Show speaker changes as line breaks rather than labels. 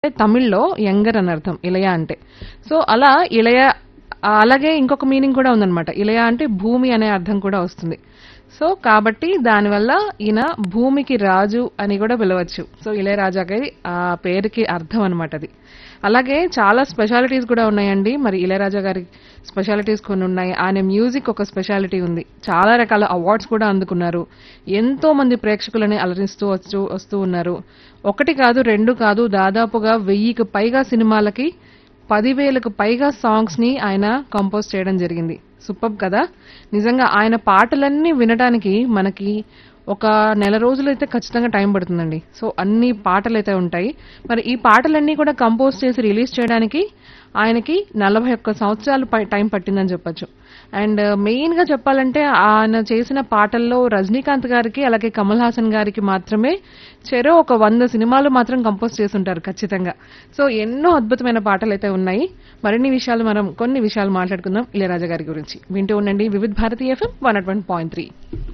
తమిళ్‌లో యంగర్ అని అర్థం ఇలయ అంటే. సో, అలా ఇలయ ఆహ్, అలాగే ఇంకొక మీనింగ్ కూడా ఉందనమాట. ఇలయ అంటే భూమి అనే అర్థం కూడా వస్తుంది. సో, కాబట్టి దానివల్ల ఈయన భూమికి రాజు అని కూడా పిలవచ్చు. సో, ఇళయరాజా గారి ఆ పేరుకి అర్థం అనమాట అది. అలాగే చాలా స్పెషాలిటీస్ కూడా ఉన్నాయండి. మరి ఇళయరాజా గారి స్పెషాలిటీస్ కొన్నున్నాయి. ఆయన మ్యూజిక్ ఒక స్పెషాలిటీ ఉంది. చాలా రకాల అవార్డ్స్ కూడా అందుకున్నారు. ఎంతో మంది ప్రేక్షకులని అలరిస్తూ వస్తూ వస్తూ ఉన్నారు. ఒకటి కాదు, రెండు కాదు దాదాపుగా 1000కి పైగా సినిమాలకి 10,000కు పైగా సాంగ్స్‌ని ఆయన కంపోజ్ చేయడం జరిగింది. సూపర్బ్ కదా! నిజంగా ఆయన పాటలన్నీ వినటానికి మనకి ఒక నెల రోజులైతే ఖచ్చితంగా టైం పడుతుందండి. సో, అన్ని పాటలైతే ఉంటాయి. మరి ఈ పాటలన్నీ కూడా కంపోజ్ చేసి రిలీజ్ చేయడానికి ఆయనకి 41 సంవత్సరాలు పై టైం పట్టిందని చెప్పొచ్చు. అండ్ మెయిన్‌గా చెప్పాలంటే ఆయన చేసిన పాటల్లో రజనీకాంత్ గారికి, అలాగే కమల్ హాసన్ గారికి మాత్రమే చెరో ఒక 100 సినిమాలు మాత్రం కంపోజ్ చేసుంటారు ఖచ్చితంగా. సో, ఎన్నో అద్భుతమైన పాటలైతే ఉన్నాయి. మరిన్ని విషయాలు మనం కొన్ని విషయాలు మాట్లాడుకుందాం ఇళయరాజా గారి గురించి. వింటూ ఉండండి వివిధ్ భారతి ఎఫ్ఎం 101.3